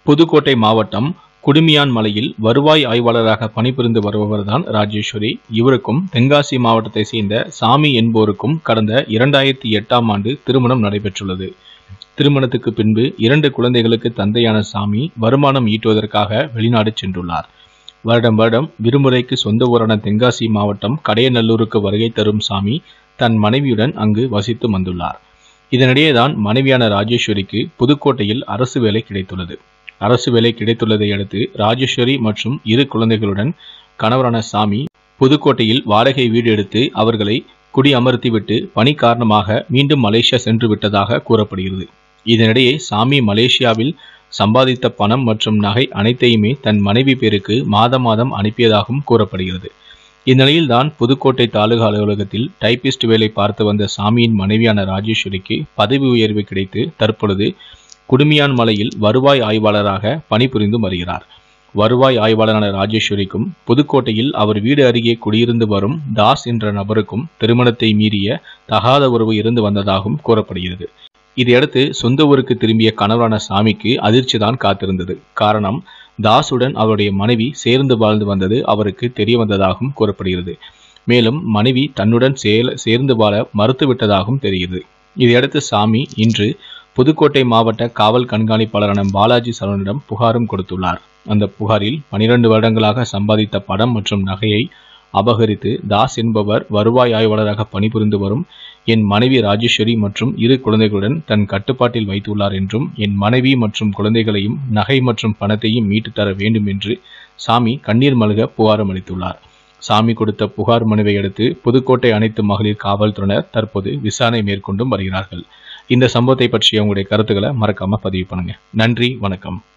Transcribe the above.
புதுக்கோட்டை மாவட்டம் குடுமியான் மலையில் வருவாய் ஆய்வாளராக பணிபுரிந்து வருபவர்தான் ராஜேஸ்வரி இவருக்கும் தென்காசி மாவட்டத்தை சேர்ந்த சாமி என்போருக்கும் கடந்த இரண்டாயிரத்தி எட்டாம் ஆண்டு திருமணம் நடைபெற்றுள்ளது திருமணத்துக்கு பின்பு இரண்டு குழந்தைகளுக்கு தந்தையான சாமி வருமானம் ஈட்டுவதற்காக வெளிநாடு சென்றுள்ளார் வருடம் வருடம் விடுமுறைக்கு சொந்த ஊரான தென்காசி மாவட்டம் கடையநல்லூருக்கு வருகை தரும் சாமி தன் மனைவியுடன் அங்கு வசித்து வந்துள்ளார் இதனிடையேதான் மனைவியான ராஜேஸ்வரிக்கு புதுக்கோட்டையில் அரசு வேலை கிடைத்துள்ளது அரசு வேலை கிடைத்துள்ளதை அடுத்து ராஜேஸ்வரி மற்றும் இரு குழந்தைகளுடன் கணவரான சாமி புதுக்கோட்டையில் வாடகை வீடு எடுத்து அவர்களை குடியமர்த்திவிட்டு பணி காரணமாக மீண்டும் மலேசியா சென்று விட்டதாக கூறப்படுகிறது இதனிடையே சாமி மலேசியாவில் சம்பாதித்த பணம் மற்றும் நகை அனைத்தையுமே தன் மனைவி பேருக்கு மாதம் மாதம் அனுப்பியதாகவும் கூறப்படுகிறது இந்நிலையில்தான் புதுக்கோட்டை தாலுகா அலுவலகத்தில் டைபிஸ்ட் வேலை பார்த்து வந்த சாமியின் மனைவியான ராஜேஸ்வரிக்கு பதவி உயர்வு கிடைத்து தற்பொழுது குடுமியான் மலையில் வருவாய் ஆய்வாளராக பணிபுரிந்து வருகிறார் வருவாய் ஆய்வாளரான ராஜேஸ்வரிக்கும் புதுக்கோட்டையில் அவர் வீடு அருகே குடியிருந்து வரும் தாஸ் என்ற நபருக்கும் திருமணத்தை மீறிய தகாத உறவு இருந்து வந்ததாகவும் கூறப்படுகிறது இதையடுத்து சொந்த ஊருக்கு திரும்பிய கணவரான சாமிக்கு அதிர்ச்சி தான் காத்திருந்தது காரணம் தாசுடன் அவருடைய மனைவி சேர்ந்து வாழ்ந்து வந்தது அவருக்கு தெரிய வந்ததாகவும் கூறப்படுகிறது மேலும் மனைவி தன்னுடன் சேல சேர்ந்து வாழ மறுத்துவிட்டதாகவும் தெரிகிறது இதையடுத்து சாமி இன்று புதுக்கோட்டை மாவட்ட காவல் கண்காணிப்பாளரான பாலாஜி சரவணிடம் புகாரும் கொடுத்துள்ளார் அந்த புகாரில் பனிரெண்டு வருடங்களாக சம்பாதித்த படம் மற்றும் நகையை அபகரித்து தாஸ் என்பவர் வருவாய் ஆய்வாளராக பணிபுரிந்து வரும் என் மனைவி ராஜேஸ்வரி மற்றும் இரு குழந்தைகளுடன் தன் கட்டுப்பாட்டில் வைத்துள்ளார் என்றும் என் மனைவி மற்றும் குழந்தைகளையும் நகை மற்றும் பணத்தையும் மீட்டு தர வேண்டும் என்று சாமி கண்ணீர் மல்க புகாரும் அளித்துள்ளார் சாமி கொடுத்த புகார் மனுவை அடுத்து புதுக்கோட்டை அனைத்து மகளிர் காவல்துறையினர் தற்போது விசாரணை மேற்கொண்டும் வருகிறார்கள் இந்த சம்பவத்தை பற்றிய உங்களுடைய கருத்துக்களை மறக்காம பதிவு பண்ணுங்க நன்றி வணக்கம்